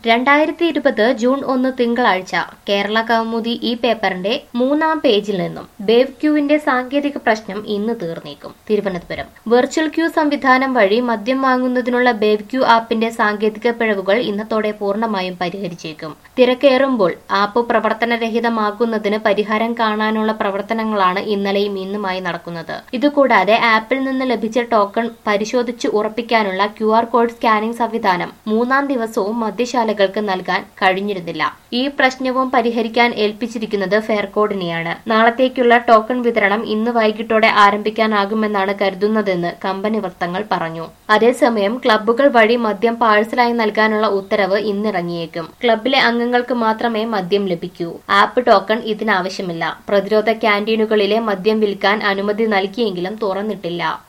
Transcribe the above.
രണ്ടായിരത്തി ഇരുപത് ജൂൺ ഒന്ന് തിങ്കളാഴ്ച കേരള കൗമുദി ഈ പേപ്പറിന്റെ മൂന്നാം പേജിൽ നിന്നും ബേവ് ക്യൂവിന്റെ സാങ്കേതിക പ്രശ്നം ഇന്ന് തീർന്നേക്കും തിരുവനന്തപുരം വെർച്വൽ ക്യൂ സംവിധാനം വഴി മദ്യം വാങ്ങുന്നതിനുള്ള ബേവ് ക്യൂ ആപ്പിന്റെ സാങ്കേതിക പിഴവുകൾ ഇന്നത്തോടെ പൂർണ്ണമായും പരിഹരിച്ചേക്കും തിരക്കേറുമ്പോൾ ആപ്പ് പ്രവർത്തനരഹിതമാക്കുന്നതിന് പരിഹാരം കാണാനുള്ള പ്രവർത്തനങ്ങളാണ് ഇന്നലെയും ഇന്നുമായി നടക്കുന്നത് ഇതുകൂടാതെ ആപ്പിൽ നിന്ന് ലഭിച്ച ടോക്കൺ പരിശോധിച്ച് ഉറപ്പിക്കാനുള്ള ക്യു ആർ കോഡ് സ്കാനിംഗ് സംവിധാനം മൂന്നാം ദിവസവും മദ്യശാലകൾക്ക് നൽകാൻ കഴിഞ്ഞിരുന്നില്ല ഈ പ്രശ്നവും പരിഹരിക്കാൻ ഏൽപ്പിച്ചിരിക്കുന്നത് ഫെയർകോഡിനെയാണ് നാളത്തേക്കുള്ള ടോക്കൺ വിതരണം ഇന്ന് വൈകിട്ടോടെ ആരംഭിക്കാനാകുമെന്നാണ് കരുതുന്നതെന്ന് കമ്പനി വൃത്തങ്ങൾ പറഞ്ഞു അതേസമയം ക്ലബ്ബുകൾ വഴി മദ്യം പാഴ്സലായി നൽകാനുള്ള ഉത്തരവ് ഇന്നിറങ്ങിയേക്കും ക്ലബിലെ അംഗങ്ങൾക്ക് മാത്രമേ മദ്യം ലഭിക്കൂ ആപ്പ് ടോക്കൺ ഇതിനാവശ്യമില്ല പ്രതിരോധ ക്യാന്റീനുകളിലെ മദ്യം വിൽക്കാൻ അനുമതി നൽകിയെങ്കിലും തുറന്നിട്ടില്ല